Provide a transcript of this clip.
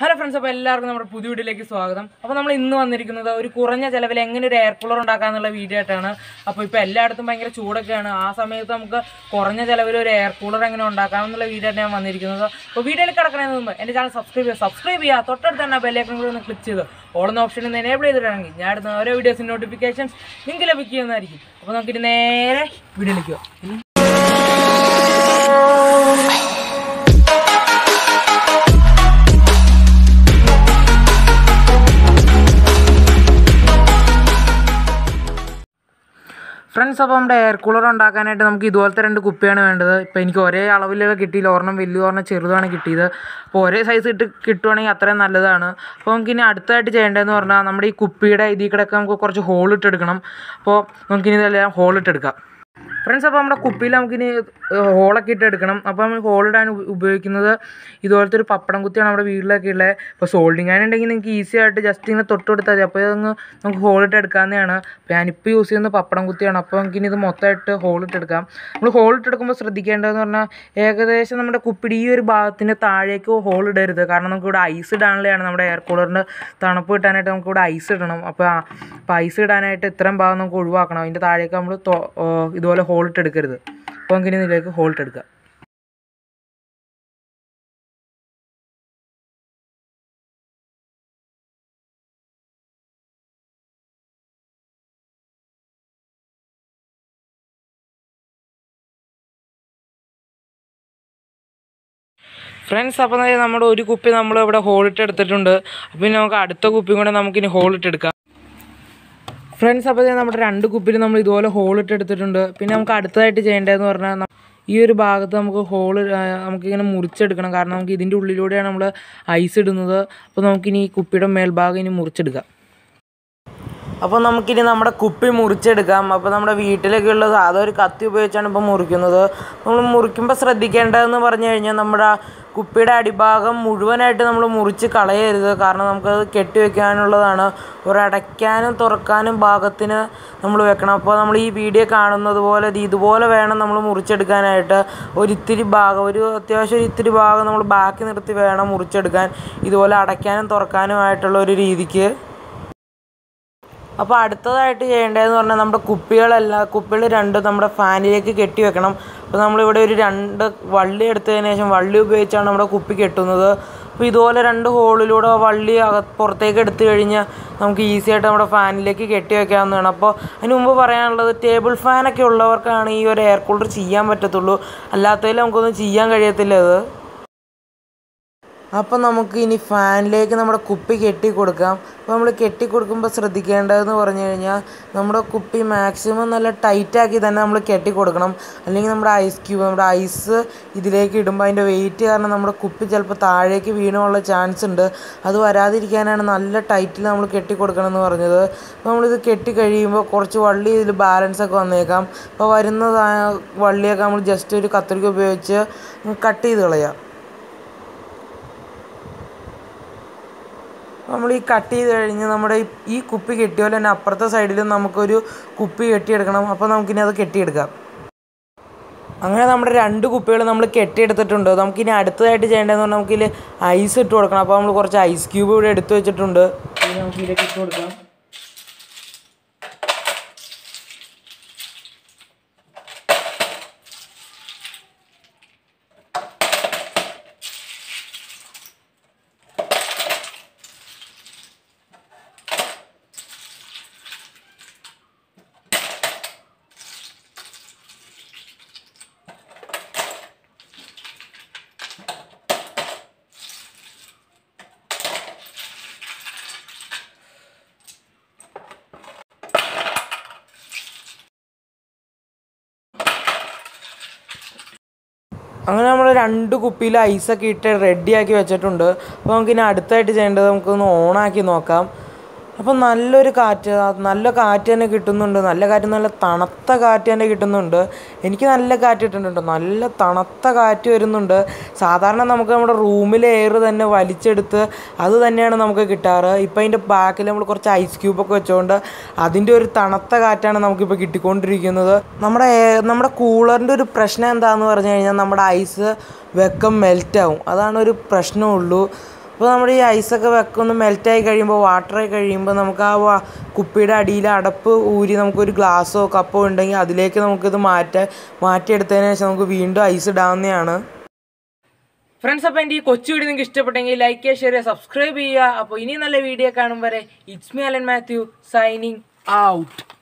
hello friends അപ്പോൾ എല്ലാവർക്കും നമ്മുടെ പുതിയ വീഡിയോയിലേക്ക് സ്വാഗതം അപ്പോൾ നമ്മൾ ഇന്ന് വന്നിരിക്കുന്നത് ഒരു കുറഞ്ഞ ചിലവിൽ എങ്ങനെ ഒരു എയർ കൂളർ ഉണ്ടാക്കാന്നുള്ള വീഡിയോ ആയിട്ടാണ് അപ്പോൾ ഇപ്പോൾ എല്ലായിടത്തും ഭയങ്കര ചൂടൊക്കെയാണ് ആ സമയത്ത് നമുക്ക് കുറഞ്ഞ ചിലവിൽ ഒരു എയർ കൂളർ എങ്ങനെ ഉണ്ടാക്കാം എന്നുള്ള വീഡിയോ ആയിട്ട് ഞാൻ വന്നിരിക്കുന്നത് അപ്പോൾ വീഡിയോയിൽ കിടക്കുന്നതിന് മുമ്പ് എൻ്റെ ചാനൽ സബ്സ്ക്രൈബ് ചെയ്യുക സബ്സ്ക്രൈബ് ചെയ്യുക തൊട്ടടുത്ത് തന്നെ ബെല്ലേക്കും കൂടി ഒന്ന് ക്ലിക്ക് ചെയ്ത് ഓളുന്ന ഓപ്ഷൻ ഒന്ന് എനേബിൾ ചെയ്തിട്ടാണെങ്കിൽ ഞാൻ എടുത്ത ഓരോ വീഡിയോസിൻ്റെ നോട്ടിഫിക്കേഷൻസ് നിങ്ങൾക്ക് ലഭിക്കുന്നതായിരിക്കും അപ്പോൾ നമുക്കിനി നേരെ വീഡിയോയിലേക്ക് പോകാം ഫ്രണ്ട്സ് അപ്പോൾ നമ്മുടെ എയർ കൂളർ ഉണ്ടാക്കാനായിട്ട് നമുക്ക് ഇതുപോലത്തെ രണ്ട് കുപ്പിയാണ് വേണ്ടത് ഇപ്പോൾ എനിക്ക് ഒരേ അളവിലൊക്കെ കിട്ടിയില്ല ഒരെണ്ണം വലിയ ഒരെണ്ണം ചെറുതാണ് കിട്ടിയത് അപ്പോൾ ഒരേ സൈസ് ഇട്ട് കിട്ടുവാണെങ്കിൽ അത്രയും നല്ലതാണ് അപ്പോൾ നമുക്കിനി അടുത്തായിട്ട് ചെയ്യേണ്ടതെന്ന് പറഞ്ഞാൽ നമ്മുടെ ഈ കുപ്പിയുടെ ഇതിൽ കിടക്കാൻ നമുക്ക് കുറച്ച് ഹോൾ ഇട്ടെടുക്കണം അപ്പോൾ നമുക്കിനി ഇതെല്ലാം ഹോൾ ഇട്ടെടുക്കാം ഫ്രണ്ട്സ് അപ്പോൾ നമ്മുടെ കുപ്പിയിൽ നമുക്കിനി ഹോളൊക്കെ ഇട്ട് എടുക്കണം അപ്പോൾ നമ്മൾ ഹോളിടാൻ ഉപയോഗിക്കുന്നത് ഇതുപോലത്തെ ഒരു പപ്പടം കുത്തിയാണ് നമ്മുടെ വീട്ടിലൊക്കെ ഉള്ളത് ഇപ്പോൾ സോൾഡിങ് ആൻ ഉണ്ടെങ്കിൽ നിങ്ങൾക്ക് ഈസി ആയിട്ട് ജസ്റ്റ് ഇങ്ങനെ തൊട്ട് കൊടുത്താൽ മതി അപ്പോൾ ഇതൊന്ന് നമുക്ക് ഹോളിട്ട് എടുക്കാവുന്നതാണ് അപ്പോൾ ഞാനിപ്പോൾ യൂസ് ചെയ്യുന്നത് പപ്പടം കുത്തിയാണ് അപ്പോൾ നമുക്കിനി ഇത് മൊത്തമായിട്ട് ഹോളിട്ട് എടുക്കാം നമ്മൾ ഹോളിട്ട് എടുക്കുമ്പോൾ ശ്രദ്ധിക്കേണ്ടതെന്ന് പറഞ്ഞാൽ ഏകദേശം നമ്മുടെ കുപ്പിയുടെ ഈ ഒരു ഭാഗത്തിന് താഴേക്ക് ഹോൾ ഇടരുത് കാരണം നമുക്ക് ഇവിടെ ഐസ് ഇടാനുള്ളതാണ് നമ്മുടെ എയർ കൂളറിൻ്റെ തണുപ്പ് കിട്ടാനായിട്ട് നമുക്ക് ഇവിടെ ഐസ് ഇടണം അപ്പോൾ ആ അപ്പോൾ ഐസ് ഇടാനായിട്ട് ഇത്രയും ഭാഗം നമുക്ക് ഒഴിവാക്കണം അതിൻ്റെ താഴേക്ക് നമ്മൾ തൊ- ഓ, ഇതുപോലെ ഹോളിട്ട് എടുക്കരുത് അപ്പോൾ നമുക്കിനി ഇതിലേക്ക് ഹോളിട്ട് എടുക്കാം ഫ്രണ്ട്സ് അപ്പോൾ ദേ നമ്മുടെ ഒരു കുപ്പി നമ്മൾ ഇവിടെ ഹോളിട്ട് എടുത്തിട്ടുണ്ട് അപ്പോൾ ഇനി നമുക്ക് അടുത്ത കുപ്പി കൂടെ നമുക്കിനി ഹോളിട്ട് എടുക്കാം ഫ്രണ്ട്സ് അപ്പോൾ ദേ നമ്മുടെ രണ്ട് കുപ്പിയിൽ നമ്മൾ ഇതുപോലെ ഹോളിട്ട് എടുത്തിട്ടുണ്ട് പിന്നെ നമുക്ക് അടുത്തതായിട്ട് ചെയ്യേണ്ടതെന്ന് പറഞ്ഞാൽ ന- ഈ ഒരു ഭാഗത്ത് നമുക്ക് ഹോൾ നമുക്കിങ്ങനെ മുറിച്ചെടുക്കണം കാരണം നമുക്ക് ഇതിൻ്റെ ഉള്ളിലൂടെയാണ് നമ്മൾ ഐസ് ഇടുന്നത് അപ്പോൾ നമുക്കിനി ഈ കുപ്പിയുടെ മേൽഭാഗം ഇനി മുറിച്ചെടുക്കാം അപ്പോൾ നമുക്കിനി നമ്മുടെ കുപ്പി മുറിച്ചെടുക്കാം അപ്പോൾ നമ്മുടെ വീട്ടിലൊക്കെ ഉള്ള സാധാ ഒരു കത്തി ഉപയോഗിച്ചാണ് ഇപ്പോൾ മുറിക്കുന്നത് നമ്മൾ മുറിക്കുമ്പോൾ ശ്രദ്ധിക്കേണ്ടതെന്ന് പറഞ്ഞു കഴിഞ്ഞാൽ നമ്മുടെ ആ കുപ്പിയുടെ അടിഭാഗം മുഴുവനായിട്ട് നമ്മൾ മുറിച്ച് കളയരുത് കാരണം നമുക്കത് കെട്ടി വെക്കാനുള്ളതാണ് ഒരടയ്ക്കാനും തുറക്കാനും ഭാഗത്തിന് നമ്മൾ വെക്കണം അപ്പോൾ നമ്മൾ ഈ വീഡിയോ കാണുന്നത് പോലെ ഇത് ഇതുപോലെ വേണം നമ്മൾ മുറിച്ചെടുക്കാനായിട്ട് ഒരിത്തിരി ഭാഗം ഒരു അത്യാവശ്യം ഒരു ഇത്തിരി ഭാഗം നമ്മൾ ബാക്കി നിർത്തി വേണം മുറിച്ചെടുക്കാൻ ഇതുപോലെ അടയ്ക്കാനും തുറക്കാനുമായിട്ടുള്ള ഒരു രീതിക്ക് അപ്പോൾ അടുത്തതായിട്ട് ചെയ്യേണ്ടതെന്ന് പറഞ്ഞാൽ നമ്മുടെ കുപ്പികളെല്ലാം കുപ്പികൾ രണ്ട് നമ്മുടെ ഫാനിലേക്ക് കെട്ടി വെക്കണം അപ്പോൾ നമ്മളിവിടെ ഒരു രണ്ട് വള്ളി എടുത്തതിന് ശേഷം വള്ളി ഉപയോഗിച്ചാണ് നമ്മുടെ കുപ്പി കെട്ടുന്നത് അപ്പോൾ ഇതുപോലെ രണ്ട് ഹോളിലൂടെ ആ വള്ളി അക പുറത്തേക്ക് എടുത്തു കഴിഞ്ഞാൽ നമുക്ക് ഈസി ആയിട്ട് നമ്മുടെ ഫാനിലേക്ക് കെട്ടി വെക്കാവുന്നതാണ് അപ്പോൾ അതിന് മുമ്പ് പറയാനുള്ളത് ടേബിൾ ഫാനൊക്കെ ഉള്ളവർക്കാണ് ഈ ഒരു എയർ കൂളർ ചെയ്യാൻ പറ്റത്തുള്ളൂ അല്ലാത്തതിൽ നമുക്കൊന്നും ചെയ്യാൻ കഴിയത്തില്ല ഇത് അപ്പം നമുക്ക് ഇനി ഫാനിലേക്ക് നമ്മുടെ കുപ്പി കെട്ടി കൊടുക്കാം അപ്പോൾ നമ്മൾ കെട്ടി കൊടുക്കുമ്പോൾ ശ്രദ്ധിക്കേണ്ടതെന്ന് പറഞ്ഞു കഴിഞ്ഞാൽ നമ്മുടെ കുപ്പി മാക്സിമം നല്ല ടൈറ്റാക്കി തന്നെ നമ്മൾ കെട്ടി കൊടുക്കണം അല്ലെങ്കിൽ നമ്മുടെ ഐസ് ക്യൂബ് നമ്മുടെ ഐസ് ഇതിലേക്ക് ഇടുമ്പോൾ അതിൻ്റെ വെയിറ്റ് കാരണം നമ്മുടെ കുപ്പി ചിലപ്പോൾ താഴേക്ക് വീണുള്ള ചാൻസ് ഉണ്ട് അത് വരാതിരിക്കാനാണ് നല്ല ടൈറ്റിൽ നമ്മൾ കെട്ടി കൊടുക്കണം എന്ന് പറഞ്ഞത് അപ്പോൾ നമ്മളിത് കെട്ടി കഴിയുമ്പോൾ കുറച്ച് വള്ളി ഇതിൽ ബാലൻസ് ഒക്കെ വന്നേക്കാം അപ്പോൾ വരുന്ന സാ- വള്ളിയൊക്കെ നമ്മൾ ജസ്റ്റ് ഒരു കത്രിക ഉപയോഗിച്ച് കട്ട് ചെയ്ത് കളയാം നമ്മൾ ഈ കട്ട് ചെയ്ത് കഴിഞ്ഞ് നമ്മുടെ ഈ- ഈ കുപ്പി കെട്ടിയ പോലെ തന്നെ അപ്പുറത്തെ സൈഡിലും നമുക്കൊരു കുപ്പി കെട്ടിയെടുക്കണം അപ്പോൾ നമുക്കിനി അത് കെട്ടിയെടുക്കാം അങ്ങനെ നമ്മുടെ രണ്ട് കുപ്പികൾ നമ്മൾ കെട്ടിയെടുത്തിട്ടുണ്ട് നമുക്കിനി അടുത്തതായിട്ട് ചെയ്യേണ്ടതെന്ന് പറഞ്ഞാൽ നമുക്കിതിൽ ഐസ് ഇട്ട് കൊടുക്കണം അപ്പോൾ നമ്മൾ കുറച്ച് ഐസ് ക്യൂബ് ഇവിടെ എടുത്തു വെച്ചിട്ടുണ്ട് ഇത് നമുക്ക് ഇതിലേക്ക് ഇട്ട് കൊടുക്കാം അങ്ങനെ നമ്മൾ രണ്ട് കുപ്പിയിൽ ഐസൊക്കെ ഇട്ട് റെഡിയാക്കി വെച്ചിട്ടുണ്ട് അപ്പോൾ നമുക്കിനി അടുത്തായിട്ട് ചെയ്യേണ്ടത് നമുക്കൊന്ന് ഓണാക്കി നോക്കാം അപ്പോൾ നല്ലൊരു കാറ്റ് ആ നല്ല കാറ്റ് തന്നെ കിട്ടുന്നുണ്ട് നല്ല കാറ്റ് നല്ല തണുത്ത കാറ്റ് തന്നെ കിട്ടുന്നുണ്ട് എനിക്ക് നല്ല കാറ്റ് കിട്ടുന്നുണ്ട് നല്ല തണുത്ത കാറ്റ് വരുന്നുണ്ട് സാധാരണ നമുക്ക് നമ്മുടെ റൂമിലെ എയർ തന്നെ വലിച്ചെടുത്ത് അത് തന്നെയാണ് നമുക്ക് കിട്ടാറ് ഇപ്പം അതിൻ്റെ ബാക്കിൽ നമ്മൾ കുറച്ച് ഐസ് ക്യൂബൊക്കെ വെച്ചുകൊണ്ട് അതിൻ്റെ ഒരു തണുത്ത കാറ്റാണ് നമുക്കിപ്പോൾ കിട്ടിക്കൊണ്ടിരിക്കുന്നത് നമ്മുടെ air- നമ്മുടെ കൂളറിൻ്റെ ഒരു പ്രശ്നം എന്താണെന്ന് പറഞ്ഞു കഴിഞ്ഞാൽ നമ്മുടെ ഐസ് വെക്കം മെൽറ്റാവും അതാണ് ഒരു പ്രശ്നമുള്ളൂ അപ്പോൾ നമ്മുടെ ഈ ഐസൊക്കെ വെക്കൊന്ന് മെൽറ്റായി കഴിയുമ്പോൾ വാട്ടറായി കഴിയുമ്പോൾ നമുക്ക് ആ വാ- കുപ്പിയുടെ അടിയിൽ അടപ്പ് ഊരി നമുക്കൊരു ഗ്ലാസ്സോ കപ്പോ ഉണ്ടെങ്കിൽ അതിലേക്ക് നമുക്കിത് മാറ്റാൻ മാറ്റിയെടുത്തതിന് ശേഷം നമുക്ക് വീണ്ടും ഐസ് ഇടാവുന്നതാണ് ഫ്രണ്ട്സ് അപ്പോൾ എൻ്റെ ഈ കൊച്ചു വീഡിയോ നിങ്ങൾക്ക് ഇഷ്ടപ്പെട്ടെങ്കിൽ ലൈക്ക് ചെയ്യുക ഷെയർ ചെയ്യുക സബ്സ്ക്രൈബ് ചെയ്യുക അപ്പോൾ ഇനി നല്ല വീഡിയോ കാണും വരെ it's me Alan Mathew signing out